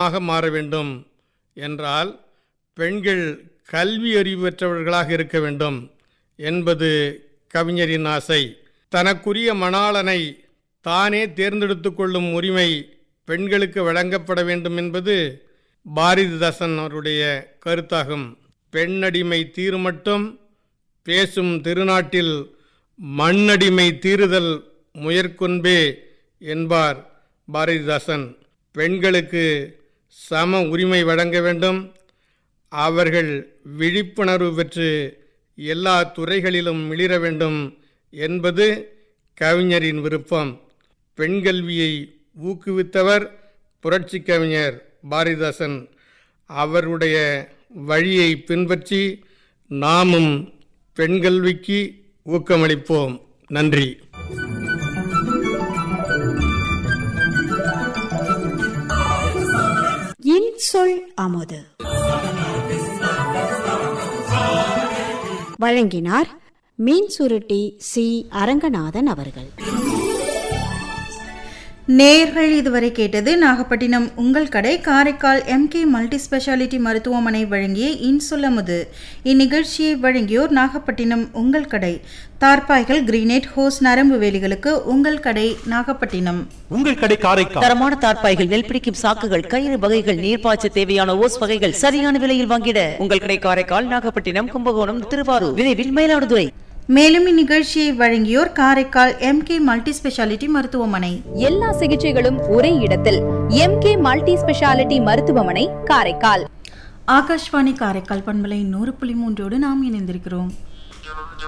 மையமாக மாற வேண்டும் என்றால் பெண்கள் கல்வி அறிவு பெற்றவர்களாக இருக்க வேண்டும் என்பது கவிஞரின் ஆசை தனக்குரிய மணாளனை தானே தேர்ந்தெடுத்து கொள்ளும் உரிமை பெண்களுக்கு வழங்கப்பட வேண்டும் என்பது பாரதிதாசன் அவருடைய கருத்தாகும் பெண்ணடிமை தீருமட்டும் பேசும் திருநாட்டில் மண்ணடிமை தீருதல் முயற்கொன்பே என்பார் பாரதிதாசன் பெண்களுக்கு சம உரிமை வழங்க வேண்டும் அவர்கள் விழிப்புணர்வு பெற்று எல்லா துறைகளிலும் மிளிர வேண்டும் என்பது கவிஞரின் விருப்பம் பெண் கல்வியை ஊக்குவித்தவர் புரட்சி கவிஞர் பாரதிதாசன் அவருடைய வழியை பின்பற்றி நாமும் பெண் கல்விக்கு ஊக்கமளிப்போம் நன்றி இன்சொல் அமுது வழங்கினார் மீன் சுருட்டி சி அரங்கநாதன் அவர்கள் நேர்கள் இதுவரை கேட்டது நாகப்பட்டினம் உங்கள் கடை காரைக்கால் எம்கே மல்டி ஸ்பெஷாலிட்டி மருத்துவமனை வழங்கிய இன்சொல்லமுது இந்நிகழ்ச்சியை வழங்கியோர் நாகப்பட்டினம் உங்கள் கடை தார்பாய்கள் கிரீனேட் ஹோஸ் நரம்பு வேலிகளுக்கு உங்கள் கடை நாகப்பட்டினம் உங்கள் கடை காரைக்கால் தரமான தார்ப்பாய்கள் நெல் பிடிக்கும் சாக்குகள் கயிறு வகைகள் நீர்ப்பாய்ச்ச தேவையான ஓஸ் வகைகள் சரியான விலையில் வாங்கிட உங்கள் கடை காரைக்கால் நாகப்பட்டினம் கும்பகோணம் திருவாரூர் விரைவில் மயிலாடுதுறை மேலும் இந்நிகழ்ச்சியை வழங்கியோர் காரைக்கால் எம்கே மல்டி ஸ்பெஷாலிட்டி மருத்துவமனை எல்லா சிகிச்சைகளும் ஒரே இடத்தில் எம்கே மல்டி ஸ்பெஷாலிட்டி மருத்துவமனை காரைக்கால் ஆகாஷ்வாணி காரைக்கால் பண்பலை நூறு புள்ளி மூன்றோடு நாம் இணைந்திருக்கிறோம்